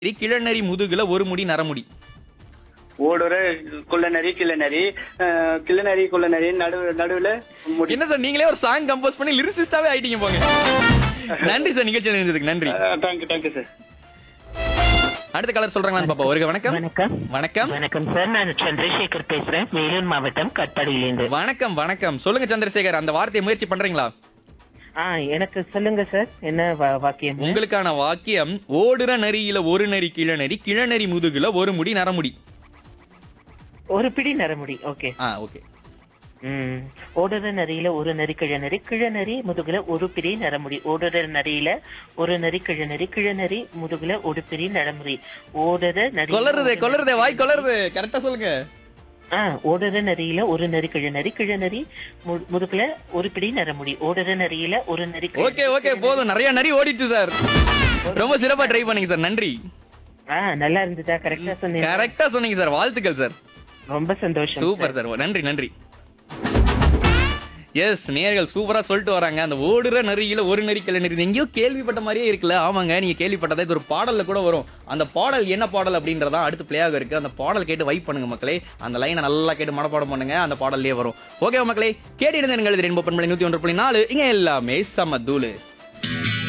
நரி, கிழநரி முதுகுல ஒரு முடி நரமுடி ஓடுற குள்ளநரி கிள்ளநரி அஹ், கிள்ளநரி குள்ளநரி நடு நடுவுல முடி என்ன சார் நீங்களே ஒரு சாங் கம்போஸ் பண்ணி லிரிசிஸ்டாவே ஆயிட்டீங்க போங்க நன்றி சார் நிகழ்ச்சியில் இருந்ததுக்கு நன்றி தேங்க்யூ தேங்க்யூ சார் அடுத்த கலர் சொல்றாங்களான்னு பாப்பா ஒரு வணக்கம் வணக்கம் வணக்கம் வணக்கம் சார் நான் சந்திரசேகர் பேசுறேன் வேலூர் மாவட்டம் கட்பாடியிலேருந்து வணக்கம் வணக்கம் சொல்லுங்க சந்திரசேகர் அந்த வார்த்தையை முயற்சி பண்றீங்களா ஆ எனக்கு சொல்லுங்க சார் என்ன வா- வாக்கியம் உங்களுக்கான வாக்கியம் ஓடுற நரியில ஒரு நரி கிழநரி கிழநரி முதுகுல ஒரு முடி நரமுடி ஒரு பிடி நரமுடி ஓகே ஆ ஓகே ம் ஓடுற நரியில ஒரு நரி கிழநரி கிழநரி முதுகுல ஒரு பிடி நரமுடி ஓடுற நரியில ஒரு நரி கிழநரி கிழநரி முதுகுல ஒரு பிடி நரமுடி ஓடுற நரி கொலருதே கொலருதே வாய் கொலருது கரெக்டா சொல்லுங்க ஆ ஓடுற நரியில ஒரு நரி கிழநரி கிழநரி மு- முதுகுல ஒரு பிடி நரமுடி ஓடுற நரியில ஒரு நரி கிழநரி, ஓகே ஓகே போதும் நிறைய நரி ஓடிட்டு சார் ரொம்ப சிறப்பா ட்ரை பண்ணீங்க சார் நன்றி ஆ நல்லா இருந்துச்சா கரெக்டா சொன்னீங்க கரெக்டா சொன்னீங்க சார் வாழ்த்துக்கள் சார் ரொம்ப சந்தோஷம் சூப்பர் சார் நன்றி நன்றி எஸ் நேர்கள் சூப்பரா சொல்லிட்டு வராங்க அந்த ஓடுற நரியில ஒரு நரி கிளை நரி எங்கேயோ கேள்விப்பட்ட மாதிரியே இருக்குல்ல ஆமாங்க நீங்க கேள்விப்பட்டதா இது ஒரு பாடல்ல கூட வரும் அந்த பாடல் என்ன பாடல் அப்படின்றதா அடுத்து பிளே ஆக இருக்கு அந்த பாடல் கேட்டு வைப் பண்ணுங்க மக்களே அந்த லைனை நல்லா கேட்டு மனப்பாடம் பண்ணுங்க அந்த பாடல்லே வரும் ஓகே மக்களே கேட்டு இருந்தேன் ரென்போ பண்பலை நூத்தி ஒன்று புள்ளி நாலு இங்க எல்லாமே சம தூளு